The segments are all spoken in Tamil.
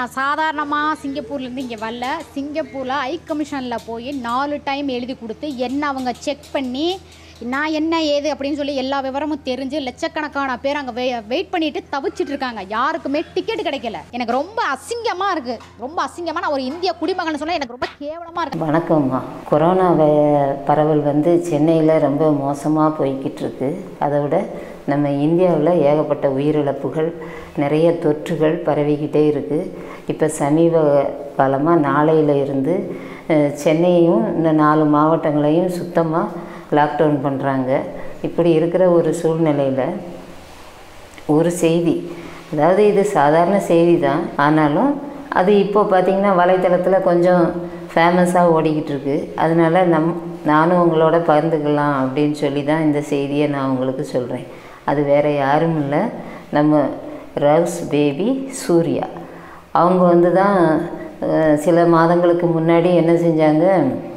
நான் சாதாரணமாக சிங்கப்பூர்லேருந்து இங்கே வரல சிங்கப்பூரில் ஐ கமிஷனில் போய் நாலு டைம் எழுதி கொடுத்து என்ன அவங்க செக் பண்ணி நான் என்ன ஏது அப்படின்னு சொல்லி எல்லா விவரமும் தெரிஞ்சு லட்சக்கணக்கான பேர் அங்கே வெ வெயிட் பண்ணிட்டு தவிச்சிட்டு இருக்காங்க யாருக்குமே டிக்கெட் கிடைக்கல எனக்கு ரொம்ப அசிங்கமாக இருக்குது ரொம்ப அசிங்கமாக நான் ஒரு இந்திய குடிமகன் சொல்ல எனக்கு ரொம்ப கேவலமாக இருக்குது வணக்கம்மா கொரோனா வே- பரவல் வந்து சென்னையில் ரொம்ப மோசமாக போய்கிட்டு இருக்கு அதை விட நம்ம இந்தியாவில் ஏகப்பட்ட உயிரிழப்புகள் நிறைய தொற்றுகள் பரவிக்கிட்டே இருக்குது இப்போ சமீப காலமாக நாளையில இருந்து அஹ், சென்னையும் இந்த நாலு மாவட்டங்களையும் சுத்தமாக லாக்டவுன் பண்ணுறாங்க இப்படி இருக்கிற ஒரு சூழ்நிலையில் ஒரு செய்தி அதாவது இது சாதாரண செய்தி தான் ஆனாலும் அது இப்போ பார்த்திங்கன்னா வலைத்தளத்தில் கொஞ்சம் ஃபேமஸாக ஓடிக்கிட்டு இருக்கு அதனால நம் நானும் உங்களோட பகிர்ந்துக்கலாம் அப்படின்னு சொல்லி தான் இந்த செய்தியை நான் உங்களுக்கு சொல்கிறேன் அது வேறு யாரும் இல்லை நம்ம ரவுஸ் பேபி சூர்யா அவங்க வந்து தான் அஹ், சில மாதங்களுக்கு முன்னாடி என்ன செஞ்சாங்க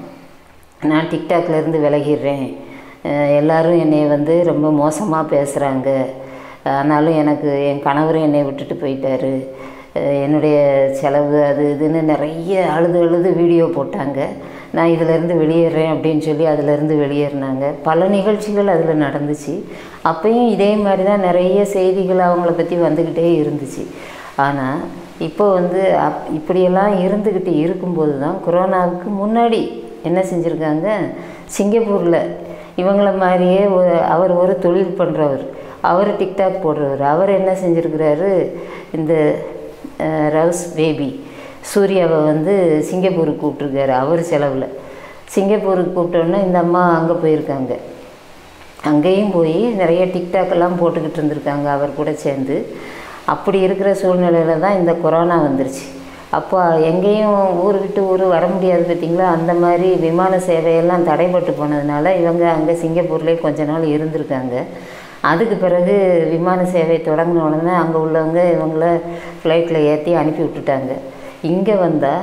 நான் டிக்டாக்ல இருந்து விலகிடுறேன் அஹ் எல்லாரும் என்னை வந்து ரொம்ப மோசமாக பேசுகிறாங்க ஆனாலும் எனக்கு என் கணவர் என்னை விட்டுட்டு போயிட்டாரு அஹ் என்னுடைய செலவு அது இதுன்னு நிறைய அழுது அழுது வீடியோ போட்டாங்க நான் இதிலேருந்து வெளியேறேன் அப்படின்னு சொல்லி அதிலேருந்து வெளியேறினாங்க பல நிகழ்ச்சிகள் அதில் நடந்துச்சு அப்பயும் இதே மாதிரி தான் நிறைய செய்திகள் அவங்கள பற்றி வந்துக்கிட்டே இருந்துச்சு ஆனால் இப்போ வந்து அப் இப்படியெல்லாம் இருந்துக்கிட்டு இருக்கும்போது தான் கொரோனாவுக்கு முன்னாடி என்ன செஞ்சுருக்காங்க சிங்கப்பூரில் இவங்கள மாதிரியே ஒரு- அவர் ஒரு தொழில் பண்ணுறவர் அவர் டிக்டாக் போடுறவர் அவர் என்ன செஞ்சுருக்கிறாரு இந்த அஹ், ரவுஸ் பேபி சூர்யாவை வந்து சிங்கப்பூருக்கு கூப்பிட்ருக்காரு அவர் செலவில் சிங்கப்பூருக்கு கூப்பிட்டோன்னே இந்த அம்மா அங்கே போயிருக்காங்க அங்கேயும் போய் நிறைய டிக்டாக் எல்லாம் போட்டுக்கிட்டு இருந்திருக்காங்க அவர் கூட சேர்ந்து அப்படி இருக்கிற சூழ்நிலையில தான் இந்த கொரோனா வந்துருச்சு அப்போ எங்கேயும் ஊர் விட்டு ஊர் வர முடியாது பார்த்தீங்களா அந்த மாதிரி விமான சேவையெல்லாம் தடைப்பட்டு போனதுனால இவங்க அங்கே சிங்கப்பூர்லேயே கொஞ்ச நாள் இருந்திருக்காங்க அதுக்கு பிறகு விமான சேவை தொடங்கின உடனே அங்கே உள்ளவங்க இவங்கள ஃப்ளைட்டில் ஏற்றி அனுப்பி விட்டுட்டாங்க இங்கே வந்தால்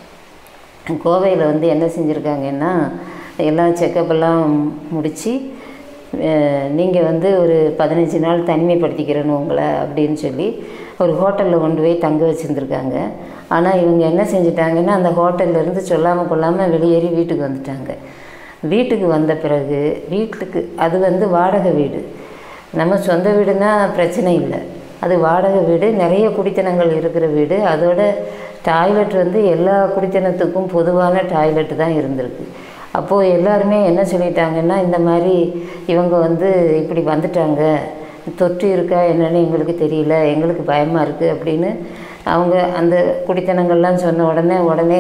கோவையில் வந்து என்ன செஞ்சுருக்காங்கன்னா எல்லாம் செக்கப்பெல்லாம் முடித்து நீங்கள் வந்து ஒரு பதினஞ்சு நாள் தனிமைப்படுத்திக்கிறணும் உங்களை அப்படின்னு சொல்லி ஒரு ஹோட்டலில் கொண்டு போய் தங்க வச்சுருந்துருக்காங்க ஆனால் இவங்க என்ன செஞ்சிட்டாங்கன்னா அந்த ஹோட்டல்ல இருந்து சொல்லாமல் கொள்ளாமல் வெளியேறி வீட்டுக்கு வந்துட்டாங்க வீட்டுக்கு வந்த பிறகு வீட்டுக்கு அது வந்து வாடகை வீடு நம்ம சொந்த வீடுனா பிரச்சனை இல்லை அது வாடகை வீடு நிறைய குடித்தனங்கள் இருக்கிற வீடு அதோட டாய்லெட் வந்து எல்லா குடித்தனத்துக்கும் பொதுவான டாய்லெட் தான் இருந்திருக்கு அப்போது எல்லாருமே என்ன சொல்லிட்டாங்கன்னா இந்த மாதிரி இவங்க வந்து இப்படி வந்துட்டாங்க தொற்று இருக்கா என்னன்னு எங்களுக்கு தெரியல எங்களுக்கு பயமாக இருக்குது அப்படின்னு அவங்க அந்த குடித்தனங்கள்லாம் சொன்ன உடனே உடனே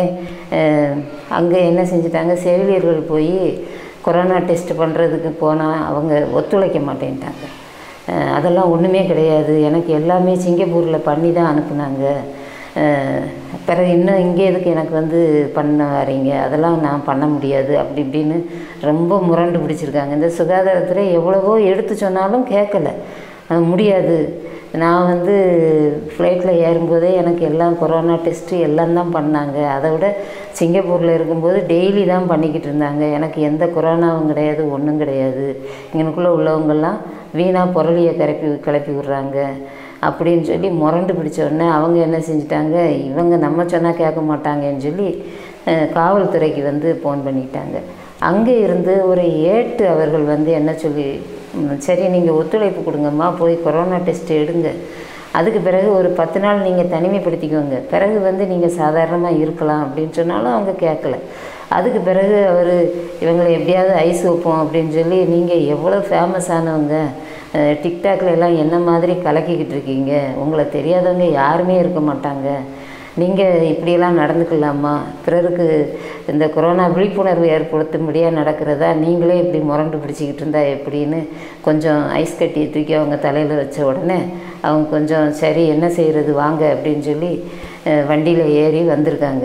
அங்கே என்ன செஞ்சிட்டாங்க செவிலியர்கள் போய் கொரோனா டெஸ்ட் பண்ணுறதுக்கு போனால் அவங்க ஒத்துழைக்க மாட்டேன்ட்டாங்க அஹ் அதெல்லாம் ஒன்றுமே கிடையாது எனக்கு எல்லாமே சிங்கப்பூரில் பண்ணி தான் அனுப்புனாங்க அஹ் பிறகு இன்னும் இங்கே எதுக்கு எனக்கு வந்து பண்ண வரீங்க அதெல்லாம் நான் பண்ண முடியாது அப்படி இப்படின்னு ரொம்ப முரண்டு பிடிச்சிருக்காங்க இந்த சுகாதாரத்தில் எவ்வளவோ எடுத்து சொன்னாலும் கேட்கல அது முடியாது நான் வந்து ஃப்ளைட்டில் ஏறும்போதே எனக்கு எல்லாம் கொரோனா டெஸ்ட்டு எல்லாம் தான் பண்ணாங்க அதை விட சிங்கப்பூரில் இருக்கும்போது டெய்லி தான் பண்ணிக்கிட்டு இருந்தாங்க எனக்கு எந்த கொரோனாவும் கிடையாது ஒன்றும் கிடையாது இங்கனுக்குள்ளே உள்ளவங்கெல்லாம் வீணாக புரளியை கிளப்பி கிளப்பி விட்றாங்க அப்படின்னு சொல்லி முரண்டு பிடிச்ச உடனே அவங்க என்ன செஞ்சிட்டாங்க இவங்க நம்ம சொன்னால் கேட்க மாட்டாங்கன்னு சொல்லி அஹ், காவல்துறைக்கு வந்து ஃபோன் பண்ணிட்டாங்க அங்கே இருந்து ஒரு ஏட்டு அவர்கள் வந்து என்ன சொல்லி "ம், சரி நீங்கள் ஒத்துழைப்பு கொடுங்கம்மா போய் கொரோனா டெஸ்ட் எடுங்க அதுக்கு பிறகு ஒரு பத்து நாள் நீங்கள் தனிமைப்படுத்திக்கோங்க பிறகு வந்து நீங்கள் சாதாரணமாக இருக்கலாம் அப்படின்னு சொன்னாலும் அவங்க கேட்கல அதுக்கு பிறகு அவர் இவங்களை எப்படியாவது ஐஸ் வைப்போம் அப்படின்னு சொல்லி நீங்கள் எவ்வளோ ஃபேமஸ் ஆனவங்க அஹ், டிக்டாக்ல எல்லாம் என்ன மாதிரி கலக்கிக்கிட்டு இருக்கீங்க உங்களை தெரியாதவங்க யாருமே இருக்க மாட்டாங்க நீங்கள் இப்படியெல்லாம் நடந்துக்கலாமா பிறருக்கு இந்த கொரோனா விழிப்புணர்வு ஏற்படுத்தும்படியாக நடக்கிறதா நீங்களே இப்படி முரண்டு பிடிச்சிக்கிட்டு இருந்தா எப்படின்னு கொஞ்சம் ஐஸ் கட்டியை தூக்கி அவங்க தலையில் வச்ச உடனே அவங்க கொஞ்சம் சரி என்ன செய்கிறது வாங்க அப்படின்னு சொல்லி வண்டியில் ஏறி வந்திருக்காங்க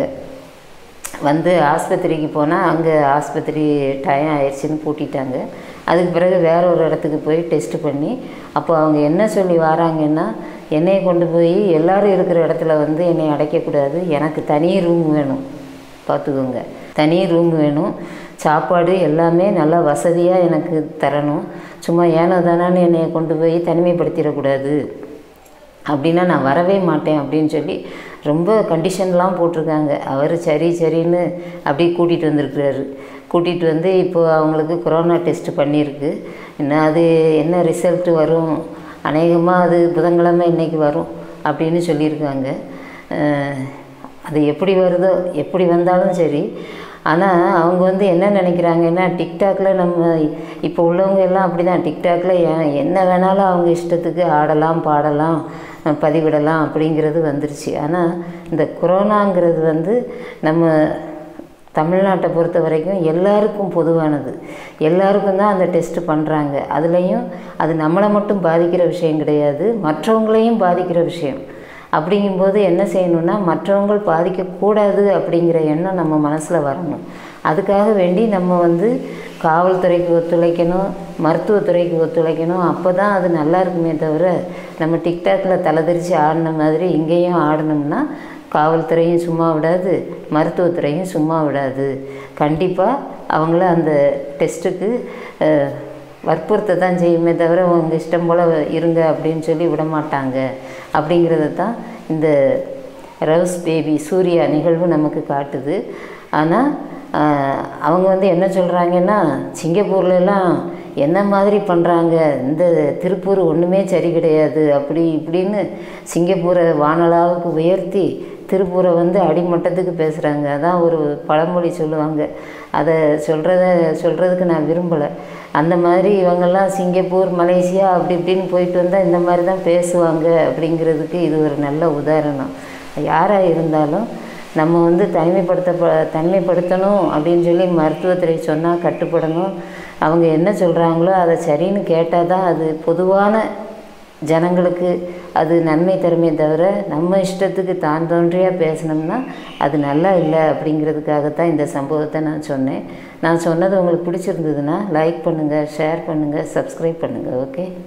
வந்து ஆஸ்பத்திரிக்கு போனால் அங்கே ஆஸ்பத்திரி டயம் ஆயிடுச்சுன்னு பூட்டிட்டாங்க அதுக்கு பிறகு வேற ஒரு இடத்துக்கு போய் டெஸ்ட் பண்ணி அப்போ அவங்க என்ன சொல்லி வராங்கன்னா என்னையை கொண்டு போய் எல்லாரும் இருக்கிற இடத்துல வந்து என்னை அடைக்கக்கூடாது எனக்கு தனி ரூம் வேணும் பார்த்துக்கோங்க தனி ரூம் வேணும் சாப்பாடு எல்லாமே நல்லா வசதியாக எனக்கு தரணும் சும்மா ஏனோ தானான்னு என்னைய கொண்டு போய் தனிமைப்படுத்திடக்கூடாது அப்படின்னா நான் வரவே மாட்டேன் அப்படின்னு சொல்லி ரொம்ப கண்டிஷன்லாம் போட்டிருக்காங்க அவர் சரி சரின்னு அப்படியே கூட்டிகிட்டு வந்திருக்கிறாரு கூட்டிகிட்டு வந்து இப்போ அவங்களுக்கு கொரோனா டெஸ்ட் பண்ணியிருக்கு இன்னும் அது என்ன ரிசல்ட் வரும் அநேகமாக அது புதன்கிழமை இன்னைக்கு வரும் அப்படின்னு சொல்லியிருக்காங்க அஹ், அது எப்படி வருதோ எப்படி வந்தாலும் சரி ஆனால் அவங்க வந்து என்ன நினைக்கிறாங்கன்னா டிக்டாக்ல நம்ம இப்போ உள்ளவங்க எல்லாம் அப்படி தான் டிக்டாக்ல ஏன் என்ன வேணாலும் அவங்க இஷ்டத்துக்கு ஆடலாம் பாடலாம் அஹ் பதிவிடலாம் அப்படிங்கிறது வந்துருச்சு ஆனால் இந்த கொரோனாங்கிறது வந்து நம்ம தமிழ்நாட்டை பொறுத்த வரைக்கும் எல்லாருக்கும் பொதுவானது எல்லாருக்கும் தான் அந்த டெஸ்ட் பண்ணுறாங்க அதுலேயும் அது நம்மளை மட்டும் பாதிக்கிற விஷயம் கிடையாது மற்றவங்களையும் பாதிக்கிற விஷயம் அப்படிங்கும்போது என்ன செய்யணும்னா மற்றவங்கள் பாதிக்கக்கூடாது அப்படிங்கிற எண்ணம் நம்ம மனசில் வரணும் அதுக்காக வேண்டி நம்ம வந்து காவல்துறைக்கு ஒத்துழைக்கணும் மருத்துவத்துறைக்கு ஒத்துழைக்கணும் அப்போ தான் அது நல்லா இருக்குமே தவிர நம்ம டிக்டாக்ல தலைதெரிச்சு ஆடின மாதிரி இங்கேயும் ஆடினோம்னா காவல்துறையும் சும்மா விடாது மருத்துவத்துறையும் சும்மா விடாது கண்டிப்பாக அவங்கள அந்த டெஸ்ட்டுக்கு வற்புறுத்த தான் செய்யுமே தவிர உங்கள் இஷ்டம் போல் இருங்க அப்படின்னு சொல்லி விட மாட்டாங்க அப்படிங்கிறத தான் இந்த ரவுஸ் பேபி சூர்யா நிகழ்வு நமக்கு காட்டுது ஆனால் அவங்க வந்து என்ன சொல்கிறாங்கன்னா சிங்கப்பூர்லலாம் என்ன மாதிரி பண்ணுறாங்க இந்த திருப்பூர் ஒன்றுமே சரி கிடையாது அப்படி இப்படின்னு சிங்கப்பூரை வானளாவுக்கு உயர்த்தி திருப்பூரை வந்து அடிமட்டத்துக்கு பேசுகிறாங்க அதான் ஒரு பழமொழி சொல்லுவாங்க அதை சொல்கிறத சொல்கிறதுக்கு நான் விரும்பலை அந்த மாதிரி இவங்கெல்லாம் சிங்கப்பூர் மலேசியா அப்படி இப்படின்னு போயிட்டு வந்தால் இந்த மாதிரி தான் பேசுவாங்க அப்படிங்கிறதுக்கு இது ஒரு நல்ல உதாரணம் யாராக இருந்தாலும் நம்ம வந்து தனிமைப்படுத்த தனிமைப்படுத்தணும் அப்படின்னு சொல்லி மருத்துவத்துறை சொன்னால் கட்டுப்படணும் அவங்க என்ன சொல்கிறாங்களோ அதை சரின்னு கேட்டால் தான் அது பொதுவான ஜனங்களுக்கு அது நன்மை தருமே தவிர நம்ம இஷ்டத்துக்கு தான் தோன்றியாக பேசினோம்னா அது நல்லா இல்லை அப்படிங்கிறதுக்காகத்தான் இந்த சம்பவத்தை நான் சொன்னேன் நான் சொன்னது உங்களுக்கு பிடிச்சிருந்ததுன்னா லைக் பண்ணுங்கள் ஷேர் பண்ணுங்கள் சப்ஸ்கிரைப் பண்ணுங்கள் ஓகே